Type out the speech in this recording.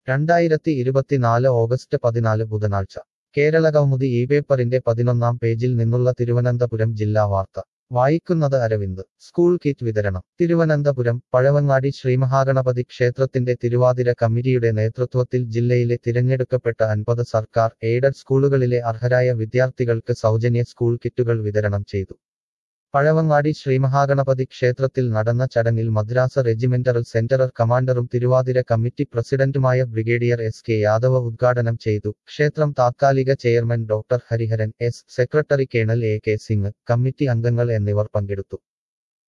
രണ്ടായിരത്തി ഇരുപത്തിനാല് ഓഗസ്റ്റ് പതിനാല് ബുധനാഴ്ച കേരളകൗമുദി ഈ പേപ്പറിന്റെ പതിനൊന്നാം പേജിൽ നിന്നുള്ള തിരുവനന്തപുരം ജില്ലാ വാർത്ത വായിക്കുന്നത് അരവിന്ദ് സ്കൂൾ കിറ്റ് വിതരണം തിരുവനന്തപുരം പഴവങ്ങാടി ശ്രീമഹാഗണപതി ക്ഷേത്രത്തിന്റെ തിരുവാതിര കമ്മിറ്റിയുടെ നേതൃത്വത്തിൽ ജില്ലയിലെ തിരഞ്ഞെടുക്കപ്പെട്ട അൻപത് സർക്കാർ എയ്ഡഡ് സ്കൂളുകളിലെ അർഹരായ വിദ്യാർത്ഥികൾക്ക് സൗജന്യ സ്കൂൾ കിറ്റുകൾ വിതരണം ചെയ്തു പഴവങ്ങാടി ശ്രീമഹാഗണപതി ക്ഷേത്രത്തിൽ നടന്ന ചടങ്ങിൽ മദ്രാസ റെജിമെന്ററൽ സെന്ററർ കമാൻഡറും തിരുവാതിര കമ്മിറ്റി പ്രസിഡന്റുമായ ബ്രിഗേഡിയർ എസ് കെ യാദവ് ഉദ്ഘാടനം ചെയ്തു ക്ഷേത്രം താത്കാലിക chairman doctor Hariharan S secretary colonel A K Singh committee അംഗങ്ങൾ എന്നിവർ പങ്കെടുത്തു